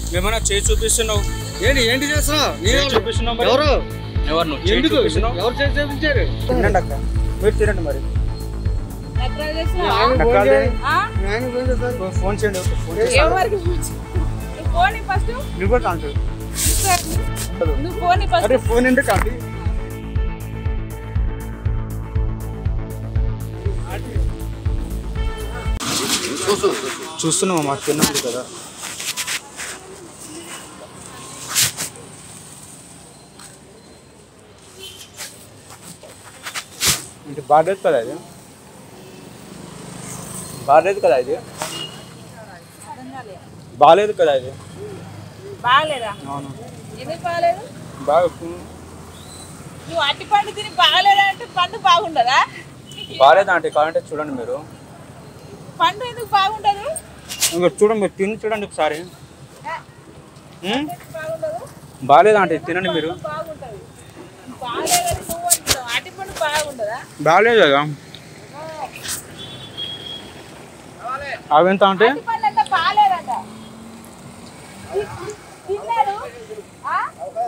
ఏమైనా చేయి చూపిస్తున్నావు ఏంటి ఏంటి చేస్తున్నావు చేయి చూపిస్తున్నావు మరి ఎవరు ఎవరు నువ్వు చేయి ఎందుకు చూపిస్తున్నావు ఎవరు చేసి చూపించారు తినండి అక్క మీరు తినండి మరి నకరాలు చేస్తున్నావా? ఆయన ఫోన్ నక్కాలు చేయి. ఆ? ఆయన ఫోన్ చేస్తారు ఫోన్ చేయండి ఒక ఫోన్ చేయండి. ఎవరికి ఫోన్ చే- నువ్వు ఫోన్ ఇవ్వు ఫస్ట్ నువ్వు కూడా కాంటు నువ్వు ఫోన్ ఇవ్వు ఫస్ట్ అరే ఫోన్ ఎందుకు కాంటి చూస్తున్నావా మాకు తిన్నాడు కదా అంటే బాగాలేదు కదా ఇది బాగాలేదు కదా ఇది బాగాలేదు కదా ఇది బాగలేదా అవును ఎందుకు బాగలేదు బాగా నువ్వు అట్టి పండు తిని బాగలేదా అంటే పండు బాగుండదా బాగాలేదు అంటే కావాలంటే చూడండి మీరు పండు ఎందుకు బాగుండదు ఇంకా చూడండి మీరు తిని చూడండి ఒకసారి ఉం? ఎందుకు బాగుండదు బాగాలేదు అంటే తినండి మీరు పండు బాగుంటది బాగలేదని నువ్వు అంటున్నావు అట్టి పండు బాగుండదా బాగాలేదు కదా అవి ఎంత అంటే అట్టి పండు అంటే బాగలేదంట తి- తిన్నాడు ఆ?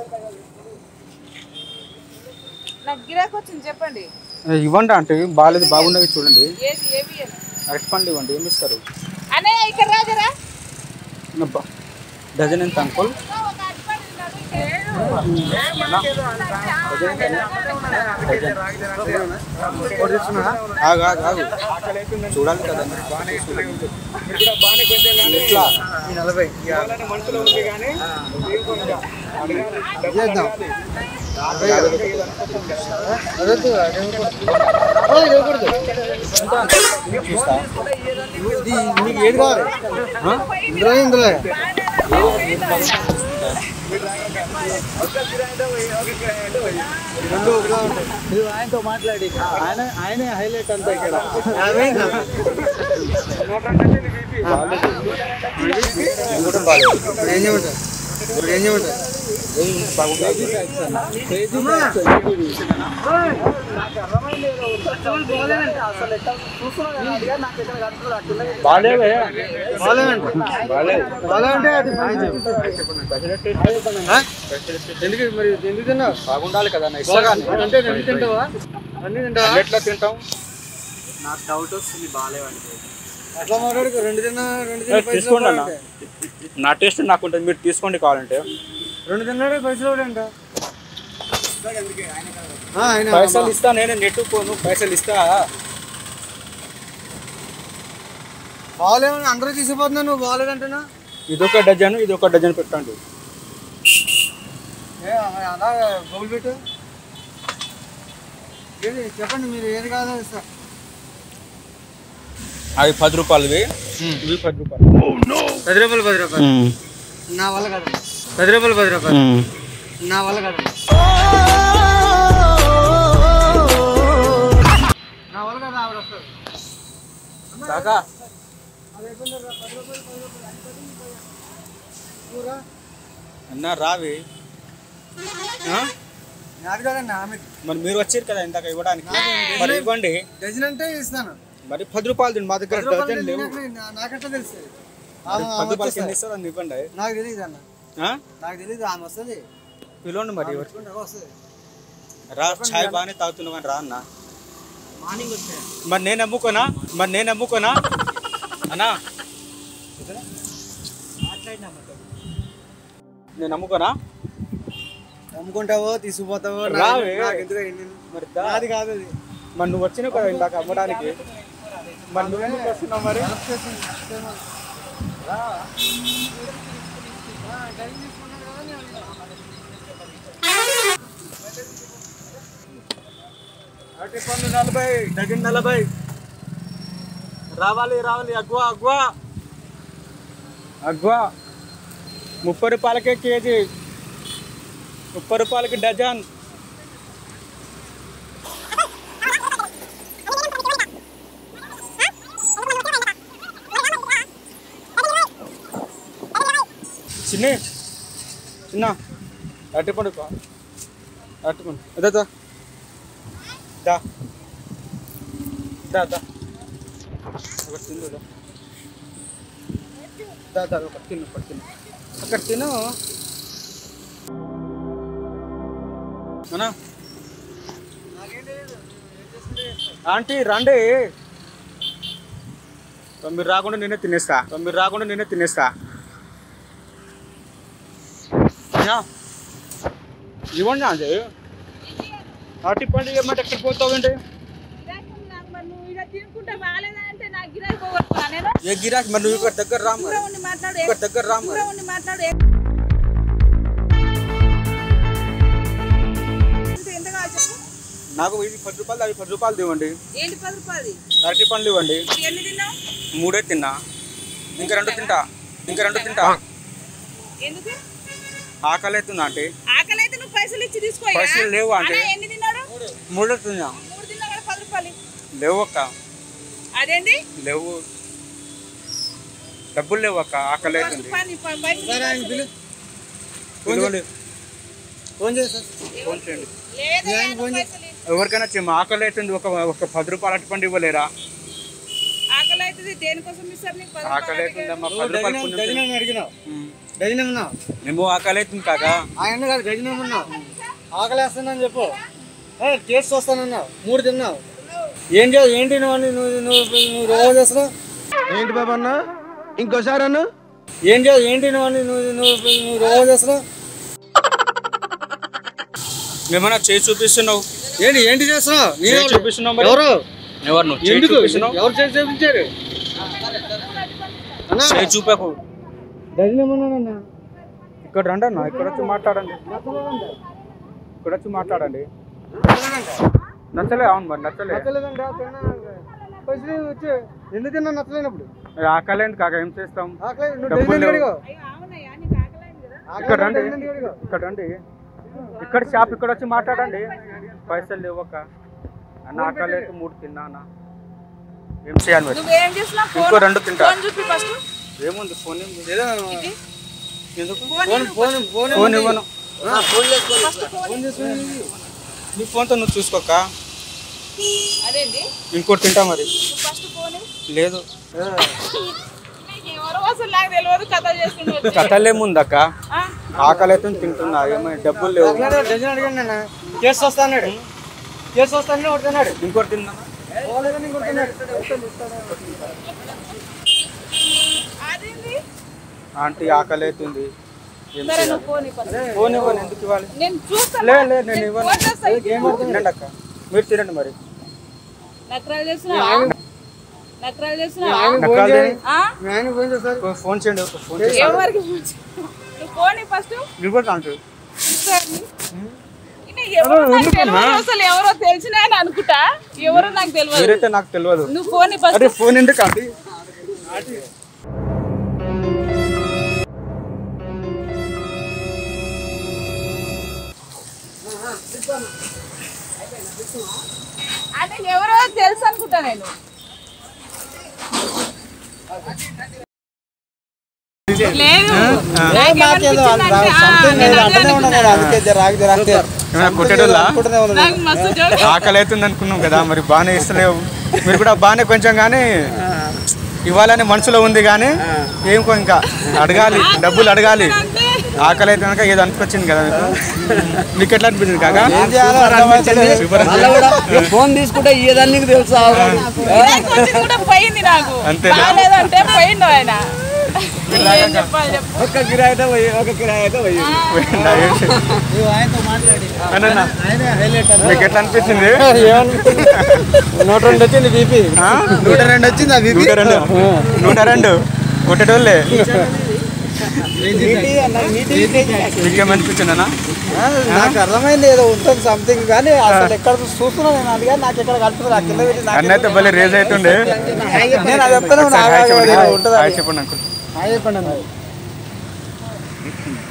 నాకు గిరాకు వచ్చింది చెప్పండి ఇవ్వండి అంటే బాగాలేదు బాగున్నవి చూడండి ఏది ఏవి అని. అరటి పండు ఇవ్వండి ఏమి ఇస్తారు అన్నయ్య ఇక్కడ రాజరా నబ్బా. డజన్ ఎంత అంకుల్ ఒక అట్టి పండు తిన్నాడు, ఇక్కడ లేడు. ఆగు ఆగు ఆగు చూడాలి కదా ఎట్లా నలభై చేద్దాం అదొద్దు, అది ఇవ్వకూడదు. ఆ, ఇది ఇవ్వకూడదు. చూస్తా ఇది నీకు ఏది కావాలి ఆ? ఇందులో ఇందులో రెండు ఒకలా ఉంటాయి నువ్వు ఆయనతో మాట్లాడి ఆయన ఆయనే హైలైట్ అంతా ఇక్కడ యాభై ఇది కూడా బాగాలేదు ఇప్పుడు ఏం చేయమంటారు ఇప్పుడు ఏం చేయమంటారు బాగాలేవే బాగాలేదండి బాగాలేదు బాగాలంటే అది పని ఆ? ఎందుకు మరి ఎందుకు తిన్నావు బాగుండాలి కదా నా ఇష్టంగా అంటే ఎందుకు తింటావా అన్ని తింటావా ఎట్లా తింటాం నాకు డౌట్ వస్తుంది బాగాలేవంటే అట్లా మాట్లాడుకో రెండు తిన్నా రెండు ఏ, తిన్నా పైసలు తీసుకోండి అన్న కావాలంటే. నా టేస్ట్ నాకు ఉంటుంది మీరు తీసుకోండి కావాలంటే రెండు తిన్నాడే పైసలు కూడా అంట ఆ, ఆయన పైసలు ఇస్తా నేను నెట్టుకోను పైసలు ఇస్తా బాగాలేమని అందరూ తీసుకుపోతున్నా నువ్వు బాగాలేదంటున్నా ఇదొక డజన్ ఇది ఒక డజన్ పెట్టండి ఏ అలా బౌల్ పెట్టు ఏది చెప్పండి మీరు ఏది కాదో ఇస్తా అవి పది రూపాయలవి ఇవి పది రూపాయలు పది రూపాయలు పది రూపాయలు నా వల్ల కాదు పది రూపాయలు పది రూపాయలు నా వల్ల కాదు నా వల్ల కాదు ఆవిడ వస్తుంది కాకా అన్న రావి ఆ? నాది కాదండి ఆమె మరి మీరు వచ్చారు కదా ఇందాక ఇవ్వడానికి మరి ఇవ్వండి డజన్ అంటే ఇస్తాను మరి పది రూపాయలు తిండి మా దగ్గర పది రూపాయలు డజన్ లేవు తినట్లే, నా- నాకెట్లా తెలుస్తుంది మరి ఆమె- పది ఆమె రూపాయలు కింద వచ్చేస్తుంది. ఇస్తారు అని ఇవ్వండి నాకు తెలియదు అన్న ఆ? నాకు తెలియదు ఆమె వస్తుంది పిలవండి మరి ఎవరు పెట్టుకుంటే వస్తుంది రా ఛాయ్ బాగానే తాగుతున్నావు కానీ రా అన్న మార్నింగ్ వస్తాయి మరి నేను అమ్ముకోనా మరి నేను అమ్ముకోనా అన్నా నేను అమ్ముకోనా అమ్ముకుంటావో తీసుకుపోతావో నాకు- రావే. నాకు ఎందుకు ఇన్ని- మరి దా. నాది కాదు అది మరి నువ్వు వచ్చినావు కదా ఇందాక అమ్మడానికి మరి నువ్వు ఎందుకు వస్తున్నావు మరి అరటి పండు నలభై డజన్ నలభై రావాలి రావాలి అగ్వా అగ్వా అగ్వా ముప్పై రూపాయలకే కేజీ ముప్పై రూపాయలకి డజన్ చిన్న చిన్న అరటిపండు కా అరటిపండు అదే దా దా దా దా ఒకటి తిందు దా దా దా ఒకటి తిన్ను ఒకటి తిన్ను అక్కడ తిను అన్నా ఆంటీ రండి మీరు రాకుండా నేనే తినేస్తా మీరు రాకుండా నేనే తినేస్తా అన్నా, ఇవ్వండి అండి అట్టి పండుగ ఏమంటే ఎక్కడ పోతావండి మరి నువ్వు ఇలా తినుకుంటే బాగాలేదంటే నా గిరాకీ పోగొట్టుకున్నా నేను ఏ గిరాక్ మరి నువ్వు ఇక్కడ దగ్గర రా మరి దూరం ఉండి మాట్లాడు ఇక్కడ దగ్గర రా మరి దూరం ఉండి మాట్లాడు ఎంత- ఎంత కావాలి చెప్పు నాకు ఇది పది రూపాయలు అవి పది రూపాయలు ఇవ్వండి ఏంటి పది రూపాయలు అరటి పండ్లు ఇవ్వండి ఎన్ని తిన్నావు మూడే తిన్నా ఇంకా రెండు తింటా ఇంకా రెండు తింటా ఎందుకు ఆకలి అవుతుందా ఆంటీ ఆకలి అయితే నువ్వు పైసలు ఇచ్చి తీసుకో ఇక. పైసలు లేవు అంటే. అన్న, ఎన్ని తిన్నాడు మూడే తిన్నా మూడు తిన్నా కూడా పది రూపాయలు లేవు అక్క అదేంటి లేవు డబ్బులు లేవు అక్క ఆకలి అవుతుంది పని ప- బయటికి పిలవండి. ఫోన్ చేస్తా ఫోన్ చేయండి లేదా నువ్వు పైసలు ఇవ్వు. ఎవరికైనా చిమ్మ ఆకలి అవుతుంది ఒక ఒక పది రూపాయలు అరటి పండు ఇవ్వలేరా ఆకలి అవుతుంది దేనికోసం ఇస్తారు నీకు పది ఆకలి రూపాయలు అవుతుందమ్మా పది రూపాయలు పుణ్యం చేయండి. గజనం అడిగినావు ఉమ్. గజనం ఉన్నావు మేము ఆకలి అవుతుంది కాక ఆయన కాదు గజనం ఉన్నావు ఆకలేస్తుందని చెప్పు ఏ, టేస్ట్ వస్తానన్నావు మూడు తిన్నావు ఏం చే ఏంటి నువ్వు అని నువ్వు నువ్వు నువ్వు రోజు చేస్తున్నావు ఏంటి బాబా అన్న ఇంకోసారి అన్న ఏం చే ఏంటి నువ్వు అని నువ్వు నువ్వు నువ్వు రోజు చేస్తున్నావు ఏమన్నా చేసి చూపిస్తున్నావు ఏంటి ఏంటి చేస్తున్నావు నీ చేసి ఎవరు? చూపిస్తున్నావు మరి ఎవరు ఎవరు నువ్వు చేసి ఎందుకు చూపిస్తున్నావు ఎవరు చేసి చూపించారు అన్నా చేసి చూపకు గజనం ఉన్నానన్నా ఇక్కడ రండి అన్న ఇక్కడ వచ్చి మాట్లాడండి ఇక్కడ వచ్చి మాట్లాడండి నచ్చలే అవును మరి నచ్చలే నచ్చలేదండి పైసలు వచ్చి ఎందుకు తిన్నా నచ్చలేనప్పుడు మరి ఆకలి అయింది కాక ఏం చేస్తాం ఆకలి నువ్వు డబ్బులు డజన్ లేవు. అడిగావు అయ్యో అవునయ్యా నీకు ఆకలి అయింది కదా ఇక్కడ రండి డజన్ అడిగావు ఇక్కడ రండి ఇక్కడ షాప్ ఇక్కడ వచ్చి మాట్లాడండి పైసలు లేవక్క అన్న ఆకలి అయితే మూడు తిన్నా అన్న ఏం చేయాలి మరి నువ్వేం చేసినా ఇంకో రెండు తింటా ఫోన్ చూపి ఫస్ట్ ఏముంది ఫోన్ ఏం ఏదో ఎందుకు ఫోన్ ఫోన్ ఫోన్ ఫోన్ ఇవ్వను ఫోన్ చేసుకో ఫోన్ చేసుకుని నీ ఫోన్తో నువ్వు చూసుకోక అదేంటి ఇంకోటి తింటా మరి నువ్వు ఫస్ట్ ఫోన్ లేదు ఎవరో అసలు నాకు తెలియదు కథ చేసుకుంటూ కథలేముందక్క ఆకలి అయితే తింటున్నా ఏమైనా డబ్బులు లేవు డజన్ అడిగాను నేను కేసు వస్తా అన్నాడు కేసు వస్తానని ఒకటి అన్నాడు ఇంకోటి తిన్నా పోలేదని ఇంకోటి అన్నాడు అదేంటి ఆంటీ ఆకలి అవుతుంది ఏం సరే చేయాలి? నువ్వు ఫోన్ ఇవ్వాలి ఫోన్ ఇవ్వను ఎందుకు ఇవ్వాలి నేను చూస్తాను లే లే నేను ఇవ్వను ఫోన్ చేస్తా తినండి అక్క మీరు తినండి మరి నక్రాలు చేస్తున్నావా నక్రాలు చేస్తున్నావా నక్కలు తిని ఆ? మీ ఆయన ఫోన్ చేస్తారు ఫోన్ చేయండి ఒక ఫోన్ చేయండి ఎవరికి ఫోన్ చే- నువ్వు ఫోన్ ఫస్ట్ ఇవ్వదు ఆంటీ ఎవరో నాకు తెలియదు అసలు ఎవరో తెలిసినా అని అనుకుంటా ఎవరో నాకు తెలియదు మీరైతే నాకు తెలియదు నువ్వు ఫోన్ ఫస్ట్ అరే ఫోన్ ఎందుకు ఆంటీ అంటే ఎవరో తెలుసు అనుకుంటా నేను లేదు నాకేమనిపించిందంటే, ఆ, నేను అదే అనుకున్నా. ఏమైనా కొట్టేటోళ్ళా నాకు మస్తు జోక్ ఆకలి అవుతుంది అనుకున్నాం కదా మరి బాగానే ఇస్తలేవు మీరు కూడా బాగానే కొంచెం కానీ ఇవ్వాలని మనసులో ఉంది కానీ ఏం కొ- ఇంకా అడగాలి డబ్బులు అడగాలి అంటే ఆకలి అయితే కనుక ఏదో అనిపించింది కదా మీకు మీకు ఎట్లా అనిపించింది కాక సూపర్ అనిపించింది. ఫోన్ తీసుకుంటే ఇయ్యదని నీకు తెలుసు గిరాకీ వచ్చింది కూడా పోయింది నాకు అంతేనా? బాగాలేదంటే పోయిండు ఆయన ఏం చెప్పాలి చెప్పు ఒక కిరాయి అయితే పోయి ఒక కిరాయి అయితే పోయి పోయిందా? ఏం చే- ఆయనతో మాట్లాడి అన్నన్నా, ఆయన హైలైట్ మీకు ఎట్లా అనిపించింది నూట రెండు వచ్చింది బీపీ ఆ? నూట రెండు వచ్చింది ఆ నూట రెండు నూట రెండు కొట్టేటోళ్ళే మీకేమనిపించిందన్నా నాకు అర్థమైంది ఏదో ఉంటుంది సంథింగ్ కానీ అసలు ఎక్కడ చూస్తున్నా నేను అది కానీ నాకు ఎక్కడ కలుపుతుంది ఆ కింద పెట్టి నాకు అన్న అయితే భలే రేజ్ అవుతుండే నేను అది చెప్తాను ఒకసారి హాయ్ చెప్పండి. హాయ్ చెప్పండి అంకుల్ చెప్పండి అన్న